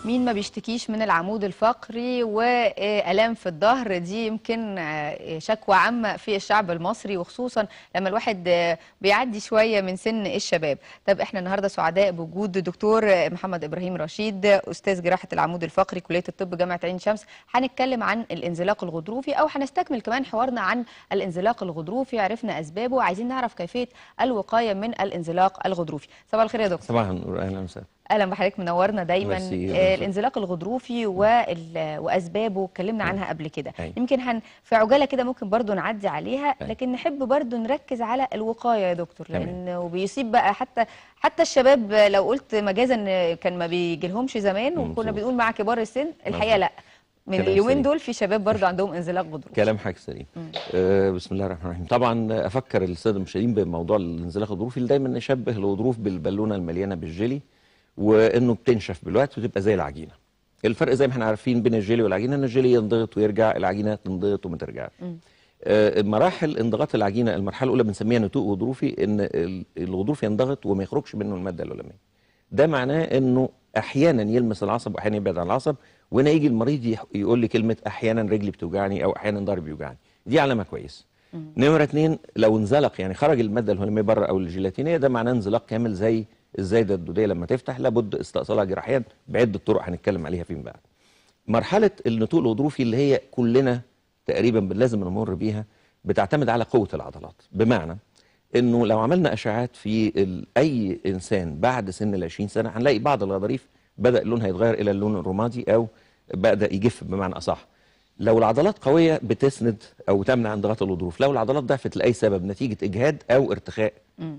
مين ما بيشتكيش من العمود الفقري والام في الظهر دي يمكن آه، شكوى عامه في الشعب المصري وخصوصا لما الواحد آه، بيعدي شويه من سن الشباب طب احنا النهارده سعداء بوجود دكتور محمد ابراهيم رشيد استاذ جراحه العمود الفقري كليه الطب جامعه عين شمس هنتكلم عن الانزلاق الغضروفي او هنستكمل كمان حوارنا عن الانزلاق الغضروفي عرفنا اسبابه عايزين نعرف كيفيه الوقايه من الانزلاق الغضروفي صباح الخير يا دكتور صباح النور اهلا وسهلا اهلا بحضرتك منورنا دايما ميرسي. آه، الانزلاق الغضروفي وال- واسبابه اتكلمنا عنها قبل كده أيوة. يمكن هن في عجاله كده ممكن برضو نعدي عليها أيوة. لكن نحب برضو نركز على الوقايه يا دكتور تمام. لانه بيصيب بقى حتى حتى الشباب لو قلت مجازا كان ما بيجيلهمش زمان وكنا مظبوط. بنقول مع كبار السن الحقيقه لا من كلام اليومين سليم. دول في شباب برضو عندهم انزلاق غضروفي كلام حضرتك سليم آه بسم الله الرحمن الرحيم طبعا افكر الساده المشاهدين بموضوع الانزلاق الغضروفي اللي دايما نشبه الغضروف بالبالونه المليانه بالجيلي وانه بتنشف بالوقت وتبقى زي العجينه الفرق زي ما احنا عارفين بين الجيلي والعجينه ان الجيلي ينضغط ويرجع العجينه تنضغط وما ترجعش آه مراحل انضغاط العجينه المرحله الاولى بنسميها نتوء غضروفي ان ال- الغضروف ينضغط وما يخرجش منه الماده الولاميه ده معناه انه احيانا يلمس العصب واحيانا يبعد عن العصب وهنا يجي المريض يح- يقول لي كلمه احيانا رجلي بتوجعني او احيانا ضهري بيوجعني دي علامه كويسه نمره اتنين لو انزلق يعني خرج الماده الهلاميه بره او الجيلاتينيه ده معناه انزلاق كامل زي الزايده الدوديه لما تفتح لابد استئصالها جراحيا بعده طرق هنتكلم عليها فيما بعد مرحله النتوء الغضروفي اللي هي كلنا تقريبا لازم نمر بيها بتعتمد على قوه العضلات بمعنى انه لو عملنا اشعاعات في ال- اي انسان بعد سن ال 20 سنه هنلاقي بعض الغضاريف بدا لونها يتغير الى اللون الرمادي او بدا يجف بمعنى اصح لو العضلات قويه بتسند او تمنع انضغاط الغضروف لو العضلات ضعفت لاي سبب نتيجه اجهاد او ارتخاء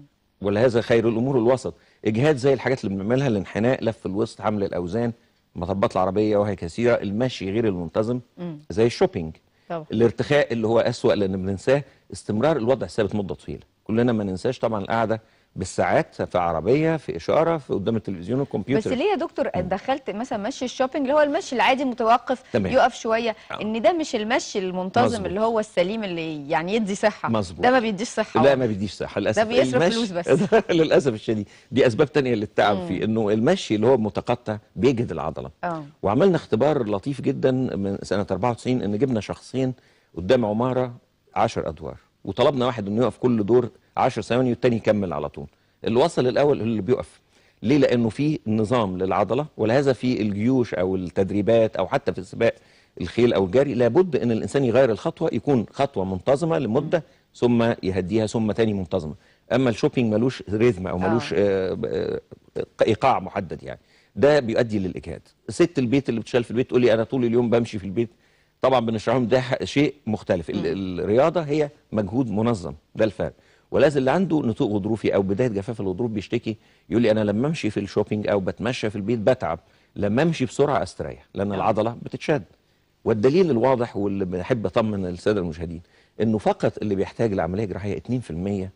ولهذا خير الامور الوسط اجهاد زي الحاجات اللي بنعملها الانحناء لف الوسط حمل الاوزان مطبات العربيه وهي كثيره المشي غير المنتظم زي الشوبينج طبعا. الارتخاء اللي هو اسوأ لان بننساه استمرار الوضع الثابت مده طويله كلنا ما ننساش طبعا القعده بالساعات في عربيه في اشاره في قدام التلفزيون بس والكمبيوتر ليه يا دكتور دخلت مثلا مشي الشوبينج اللي هو المشي العادي متوقف تمام. يقف شويه آه. ان ده مش المشي المنتظم مظبوط. اللي هو السليم اللي يعني يدي صحه مظبوط. ده ما بيديش صحه لا ما بيديش صحه للاسف ده بيصرف المشي- فلوس بس. للاسف الشديد دي اسباب تانية للتعب فيه انه المشي اللي هو متقطع بيجهد العضله اه وعملنا اختبار لطيف جدا من سنه 94 ان جبنا شخصين قدام عماره 10 ادوار وطلبنا واحد انه يقف كل دور 10 ثواني والتاني يكمل على طول اللي وصل الاول هو اللي بيقف ليه لانه في نظام للعضله ولهذا في الجيوش او التدريبات او حتى في سباق الخيل او الجري لابد ان الانسان يغير الخطوه يكون خطوه منتظمه لمده ثم يهديها ثم تاني منتظمه اما الشوبينج ملوش ريتم او ملوش آه. آه ايقاع محدد يعني ده بيؤدي للاجهاد ست البيت اللي بتشتغل في البيت تقول لي انا طول اليوم بمشي في البيت طبعا بنشرح لهم ده ح- شيء مختلف ال- الرياضه هي مجهود منظم ده الفرق ولازم اللي عنده نتوء غضروفي او بدايه جفاف الغضروف بيشتكي يقول لي انا لما امشي في الشوبينج او بتمشى في البيت بتعب لما امشي بسرعه استريح لان العضله بتتشد والدليل الواضح واللي بحب اطمن الساده المشاهدين انه فقط اللي بيحتاج لعمليه جراحيه 2%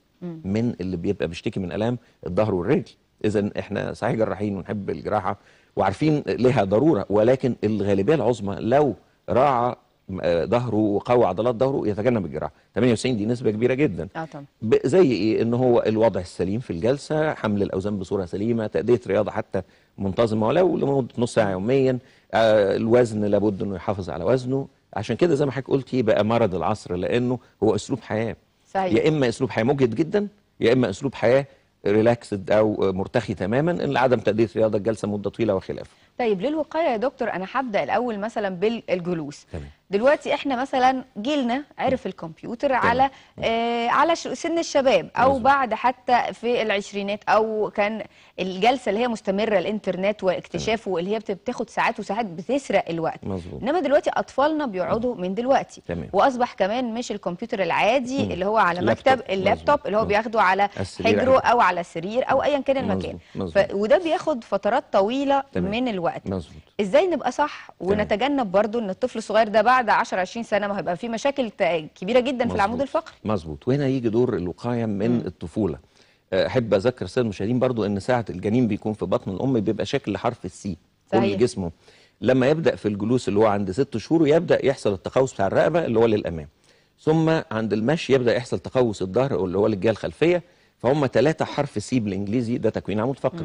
من اللي بيبقى بيشتكي من الام الظهر والرجل اذا احنا صحيح جراحين ونحب الجراحه وعارفين لها ضروره ولكن الغالبيه العظمى لو راعى آه، ظهره وقوى عضلات ظهره يتجنب الجراحه 98 دي نسبه كبيره جدا اه طبعا ب- زي ايه ان هو الوضع السليم في الجلسه حمل الاوزان بصوره سليمه تاديه رياضه حتى منتظمه ولو لمده نص ساعه يوميا آه الوزن لابد انه يحافظ على وزنه عشان كده زي ما حضرتك قلتي بقى مرض العصر لانه هو اسلوب حياه صحيح يا اما اسلوب حياه مجهد جدا يا اما اسلوب حياه ريلاكسد او آه، مرتخي تماما ان عدم تاديه رياضه الجلسه مده طويله وخلافه طيب للوقايه يا دكتور انا هبدا الاول مثلا بالجلوس تمام. دلوقتي احنا مثلا جيلنا عرف الكمبيوتر على آه على ش- سن الشباب او مظبوط. بعد حتى في العشرينات او كان الجلسه اللي هي مستمره الانترنت واكتشافه اللي هي بت- بتاخد ساعات وساعات بتسرق الوقت مظبوط. انما دلوقتي اطفالنا بيقعدوا من دلوقتي تمام. واصبح كمان مش الكمبيوتر العادي مم. اللي هو على اللابتوب. مكتب اللابتوب مظبوط. اللي هو مظبوط. بياخده على السرير حجره عادي. او على السرير او ايا كان المكان مظبوط. ف... وده بياخد فترات طويله تمام. من الوقت مظبوط ازاي نبقى صح ونتجنب برضو ان الطفل الصغير ده بعد 10 20 سنه ما هيبقى فيه مشاكل ت- كبيره جدا في العمود مظبوط. الفقري مظبوط وهنا يجي دور الوقايه من مم. الطفوله آه، احب اذكر الساده المشاهدين برضو ان ساعه الجنين بيكون في بطن الام بيبقى شكل حرف السي صحيح. كل جسمه لما يبدا في الجلوس اللي هو عند ست شهور يبدا يحصل التقوس بتاع الرقبه اللي هو للامام ثم عند المشي يبدا يحصل تقوس الظهر اللي هو للجهه الخلفيه فهم ثلاثه حرف سي بالانجليزي ده تكوين عمود فقري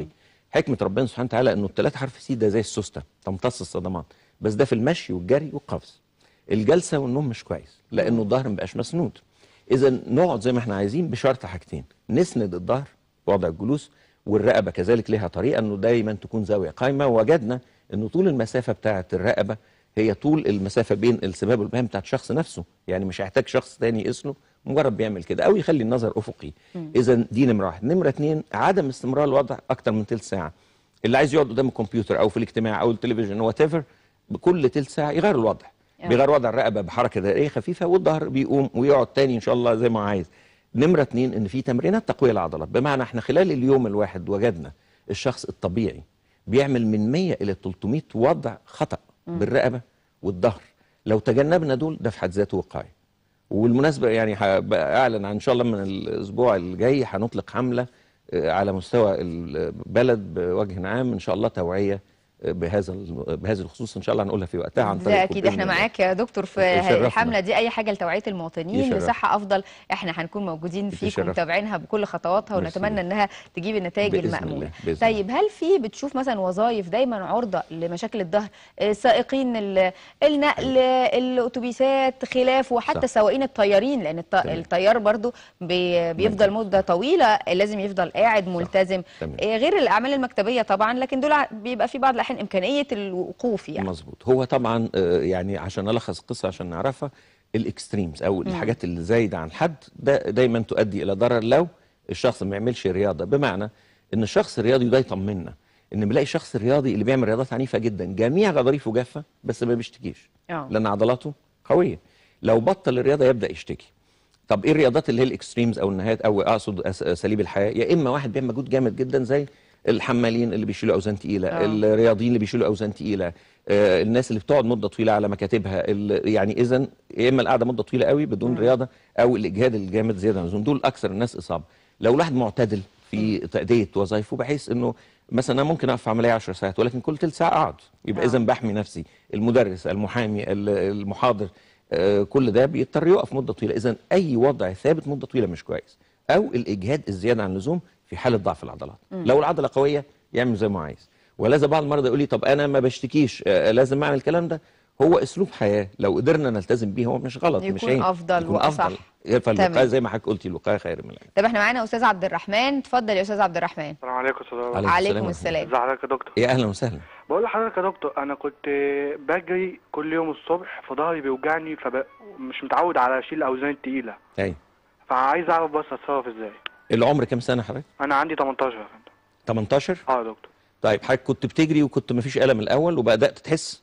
حكمه ربنا سبحانه وتعالى انه الثلاثه حرف سي ده زي السوسته تمتص الصدمات بس ده في المشي والجري والقفز الجلسه والنوم مش كويس لانه الظهر مبقاش مسنود اذا نقعد زي ما احنا عايزين بشرط حاجتين نسند الظهر وضع الجلوس والرقبه كذلك لها طريقه انه دايما تكون زاويه قايمه وجدنا انه طول المسافه بتاعه الرقبه هي طول المسافه بين السباب والبهام بتاعت الشخص نفسه يعني مش هيحتاج شخص تاني يسنه مجرد بيعمل كده او يخلي النظر افقي اذا دي نمره واحد نمره اتنين عدم استمرار الوضع اكتر من تلت ساعه اللي عايز يقعد قدام الكمبيوتر او في الاجتماع او التلفزيون وات ايفر بكل تلت ساعه يغير الوضع آه. بيغير وضع الرقبه بحركه دائريه خفيفه والظهر بيقوم ويقعد تاني ان شاء الله زي ما هو عايز نمره اتنين ان في تمرينات تقويه العضلات بمعنى احنا خلال اليوم الواحد وجدنا الشخص الطبيعي بيعمل من 100 الى 300 وضع خطا بالرقبه والظهر لو تجنبنا دول ده في حد ذاته وقايه والمناسبه يعني هبقى اعلن عن ان شاء الله من الاسبوع الجاي هنطلق حمله آه، على مستوى البلد بوجه عام ان شاء الله توعيه آه، بهذا ال- بهذا الخصوص ان شاء الله هنقولها في وقتها عن طريق ده اكيد احنا معاك يا دكتور في يشرفنا. الحمله دي اي حاجه لتوعيه المواطنين يشرفنا. لصحه افضل احنا هنكون موجودين فيك يشرفنا. ومتابعينها بكل خطواتها ميرسي. ونتمنى انها تجيب النتائج بإذن الماموله الله، بإذن طيب هل في بتشوف مثلا وظائف دايما عرضه لمشاكل الظهر آه، سائقين ال- النقل الاتوبيسات خلافه وحتى صح. سواقين الطيارين لان الط- تمام. الطيار برضو بي- بيفضل مده طويله لازم يفضل قاعد ملتزم تمام. آه، غير الاعمال المكتبيه طبعا لكن دول ع- بيبقى في بعض الاحيان امكانيه الوقوف يعني مظبوط هو طبعا آه، يعني عشان الخص القصه عشان نعرفها الاكستريمز او الحاجات اللي زايده عن حد ده دايما تؤدي الى ضرر لو الشخص ما يعملش رياضه بمعنى ان الشخص الرياضي ده يطمنا ان بنلاقي الشخص الرياضي اللي بيعمل رياضات عنيفه جدا جميع غضاريفه جافه بس ما بيشتكيش آه. لان عضلاته قويه لو بطل الرياضه يبدا يشتكي طب ايه الرياضات اللي هي الاكستريمز او النهايات او اقصد أس- اساليب الحياه يا اما واحد بيعمل مجهود جامد جدا زي الحمالين اللي بيشيلوا اوزان تقيله آه. الرياضيين اللي بيشيلوا اوزان تقيله آه، الناس اللي بتقعد مده طويله على مكاتبها ال- يعني اذا يا اما القعده مده طويله قوي بدون رياضه او الاجهاد الجامد زياده عن اللزوم دول اكثر الناس اصابه لو الواحد معتدل في تاديه وظائفه بحيث انه مثلا انا ممكن اقف في عمليه 10 ساعات ولكن كل ثلث ساعه اقعد يبقى آه. اذا بحمي نفسي المدرس المحامي ال- المحاضر آه، كل ده بيضطر يقف مده طويله اذا اي وضع ثابت مده طويله مش كويس او الاجهاد الزياده عن اللزوم في حاله ضعف العضلات لو العضله قويه يعمل زي ما هو عايز ولازم بعض المرضى يقول لي طب انا ما بشتكيش آه، لازم اعمل الكلام ده هو اسلوب حياه لو قدرنا نلتزم بيه هو مش غلط مش يكون عيب أفضل يكون وأصح. افضل فالوقايه تمام. زي ما حضرتك قلتي الوقايه خير من العلاج طب احنا معانا استاذ عبد الرحمن اتفضل يا استاذ عبد الرحمن السلام عليكم استاذ عمر. عليكم عليكم السلام السلام ازي حضرتك يا دكتور يا اهلا وسهلا بقول لحضرتك يا دكتور انا كنت بجري كل يوم الصبح فظهري بيوجعني فمش متعود على اشيل الاوزان التقيله ايوه فعايز اعرف بس اتصرف ازاي العمر كام سنه حضرتك انا عندي 18 يا فندم 18 اه يا دكتور طيب حضرتك كنت بتجري وكنت ما فيش الم الاول وبدات تحس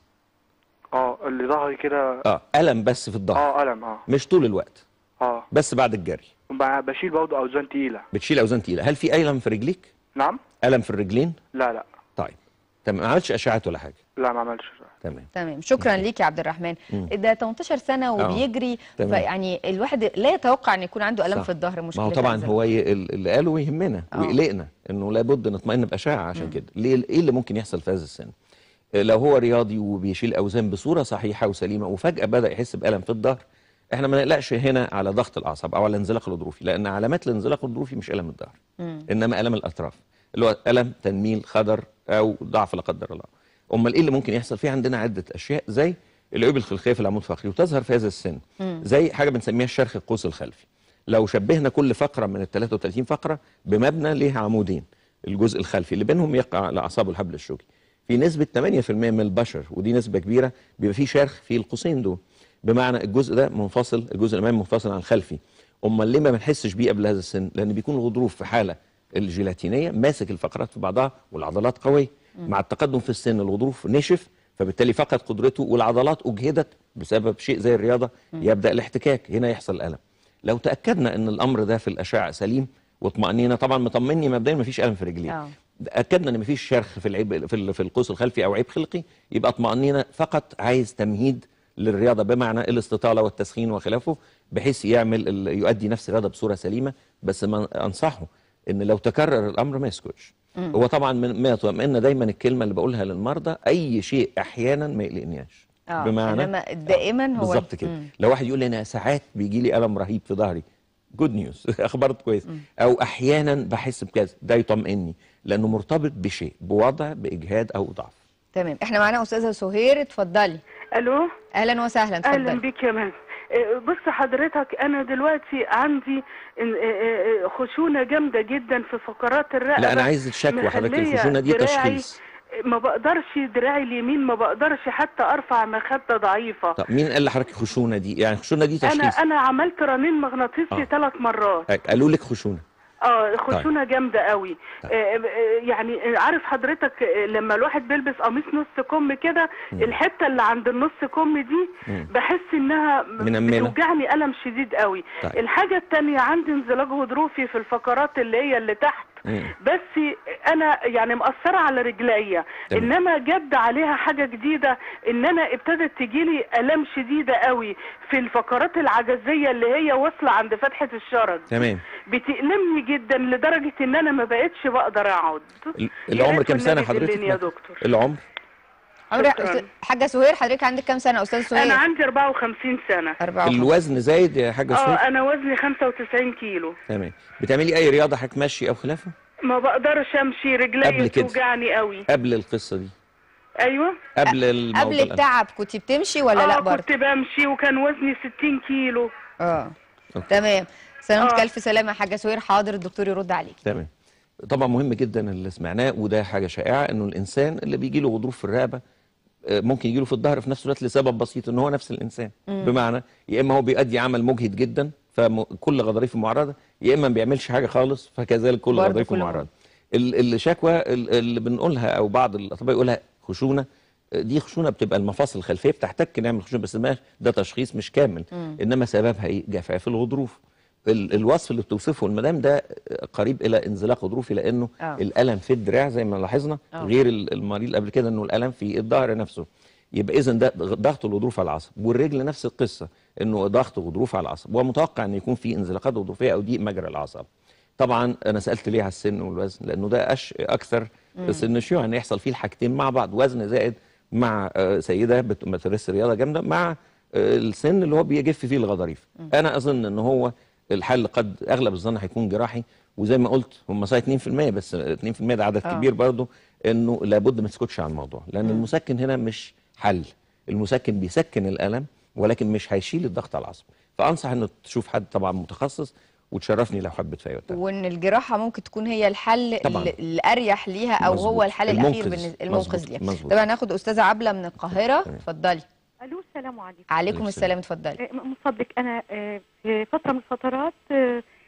اه اللي ظهري كده اه الم بس في الظهر اه الم اه مش طول الوقت اه بس بعد الجري ب- بشيل برضه اوزان تقيله بتشيل اوزان تقيله هل في الم في رجليك نعم الم في الرجلين لا لا طيب تمام ما عملتش اشعات ولا حاجه لا ما عملتش تمام تمام شكرا ليك يا عبد الرحمن ده 18 سنه وبيجري تمام. فيعني الواحد لا يتوقع ان يكون عنده الم صح. في الظهر ما مشكله هو طبعا أنزل. هو ي- ال- اللي قاله يهمنا آه. ويقلقنا انه لابد نطمئن باشعه عشان كده ليه ايه اللي ممكن يحصل في هذا السن آه، لو هو رياضي وبيشيل اوزان بصوره صحيحه وسليمه وفجاه بدا يحس بالم في الظهر احنا ما نقلقش هنا على ضغط الاعصاب او على الانزلاق الغضروفي لان علامات الانزلاق الغضروفي مش الم الظهر انما الم الاطراف اللي هو الم تنميل خدر او ضعف لا قدر الله امال ايه اللي ممكن يحصل في عندنا عده اشياء زي العيوب الخلقيه في العمود الفقري وتظهر في هذا السن زي حاجه بنسميها الشرخ القوس الخلفي لو شبهنا كل فقره من ال 33 فقره بمبنى ليه عمودين الجزء الخلفي اللي بينهم يقع على اعصاب الحبل الشوكي في نسبه 8% من البشر ودي نسبه كبيره بيبقى في شرخ في القوسين دول بمعنى الجزء ده منفصل الجزء الامامي منفصل عن الخلفي امال ليه ما بنحسش بيه قبل هذا السن لان بيكون الغضروف في حاله الجيلاتينيه ماسك الفقرات في بعضها والعضلات قويه مع التقدم في السن الغضروف نشف فبالتالي فقد قدرته والعضلات اجهدت بسبب شيء زي الرياضه يبدا الاحتكاك هنا يحصل الم لو تاكدنا ان الامر ده في الاشعه سليم واطمأنينا طبعا مطمني مبدئيا مفيش الم في رجلي آه. اكدنا ان مفيش شرخ في العيب في ال- في القوس الخلفي او عيب خلقي يبقى اطمأنينا فقط عايز تمهيد للرياضه بمعنى الاستطاله والتسخين وخلافه بحيث يعمل ال- يؤدي نفس الرياضه بصوره سليمه بس ما انصحه ان لو تكرر الامر ما يسكتش هو طبعا من ما يطمئن دايما الكلمه اللي بقولها للمرضى اي شيء احيانا ما يقلقنيش آه، إنما دائماً هو- بالظبط كده مم. لو واحد يقول لي انا ساعات بيجي لي الم رهيب في ظهري جود نيوز اخبار كويس او احيانا بحس بكذا ده يطمئني لانه مرتبط بشيء بوضع باجهاد او ضعف تمام احنا معانا استاذه سهير اتفضلي الو اهلا وسهلا اهلا اتفضلي بيك يا مان آه، بص حضرتك انا دلوقتي عندي إن- آه، آه، خشونه جامده جدا في فقرات الرقبه لا انا عايز الشكوى حضرتك مخلية الخشونه دي دراعي- تشخيص ما بقدرش دراعي اليمين ما بقدرش حتى ارفع مخده ضعيفه طب مين قال لحضرتك خشونه دي يعني الخشونه دي انا تشخيص انا عملت رنين مغناطيسي آه. ثلاث مرات قالوا لك خشونه اه خشونه جامده قوي آه آه، يعني عارف حضرتك آه، لما الواحد بيلبس قميص نص كم كده الحته اللي عند النص كم دي مم. بحس انها م- منملة. بتوجعني الم شديد قوي طيب. الحاجه التانية عندي انزلاق غضروفي في الفقرات اللي هي اللي تحت مم. بس انا يعني مأثرة على رجليا تمام. انما جد عليها حاجة جديدة ان انا ابتدت تجيلي الام شديدة قوي في الفقرات العجزية اللي هي واصلة عند فتحة الشرج تمام بتألمني جدا لدرجة ان انا ما بقتش بقدر اقعد ال- يا العمر ريت كام سنه والنبي حضرتك تدلني يا دكتور العمر عمري شكراً. أستاذ- حاجه سهير حضرتك عندك كام سنه استاذ سهير انا عندي 54 سنة 54 الوزن زايد يا حاجه اه سهير انا وزني 95 كيلو تمام بتعملي اي رياضه حضرتك مشي او خلافه ما بقدرش امشي قبل رجلي كده. توجعني قوي قبل القصه دي ايوه قبل الموضوع قبل التعب كنت بتمشي ولا اه لا برضه كنت بمشي وكان وزني 60 كيلو اه أوكي. تمام سلامتك آه. الف سلامه يا حاجه سهير حاضر الدكتور يرد عليك تمام طبعا مهم جدا اللي سمعناه وده حاجه شائعه انه الانسان اللي بيجي له غضروف في الرقبه آه، ممكن يجي له في الظهر في نفس الوقت لسبب بسيط ان هو نفس الانسان بمعنى يا اما هو بيؤدي عمل مجهد جدا فكل غضاريفه معرضه يا اما ما بيعملش حاجه خالص فكذلك كل برضه غضاريفه كله معرضه ال- الشكوى ال- اللي بنقولها او بعض الاطباء يقولها خشونه آه، دي خشونه بتبقى المفاصل الخلفيه بتحتك نعمل خشونه بس ما ده تشخيص مش كامل انما سببها ايه جفاف الغضروف ال- الوصف اللي بتوصفه المدام ده قريب الى انزلاق غضروفي لانه آه. الالم في الدراع زي ما لاحظنا آه. غير ال- المريض قبل كده انه الالم في الظهر نفسه يبقى اذا ده ضغط الغضروف على العصب والرجل نفس القصه انه ضغط غضروف على العصب ومتوقع ان يكون في انزلاقات غضروفيه او ضيق مجرى الاعصاب طبعا انا سالت ليه على السن والوزن لانه ده أش اكثر سن شيوعا ان يحصل فيه الحاجتين مع بعض وزن زائد مع آه، سيده بت- بتمارس رياضه جامده مع آه، السن اللي هو بيجف فيه الغضاريف انا اظن ان هو الحل قد اغلب الظن هيكون جراحي وزي ما قلت هم صحيح 2% بس 2% ده عدد آه. كبير برضه انه لابد ما تسكتش عن الموضوع لان المسكن هنا مش حل المسكن بيسكن الالم ولكن مش هيشيل الضغط على العصب فانصح انه تشوف حد طبعا متخصص وتشرفني لو حبيت في اي وقت وان الجراحه ممكن تكون هي الحل طبعاً. ال- الاريح ليها او مظبوط. هو الحل الاخير المنقذ. بالنسبه المنقذ مظبوط. ليها مظبوط. طبعا ناخد استاذه عبله من القاهره تمام. اتفضلي الو السلام عليكم عليكم عليكم السلام اتفضلي آه، من فضلك انا آه، في فتره من الفترات آه،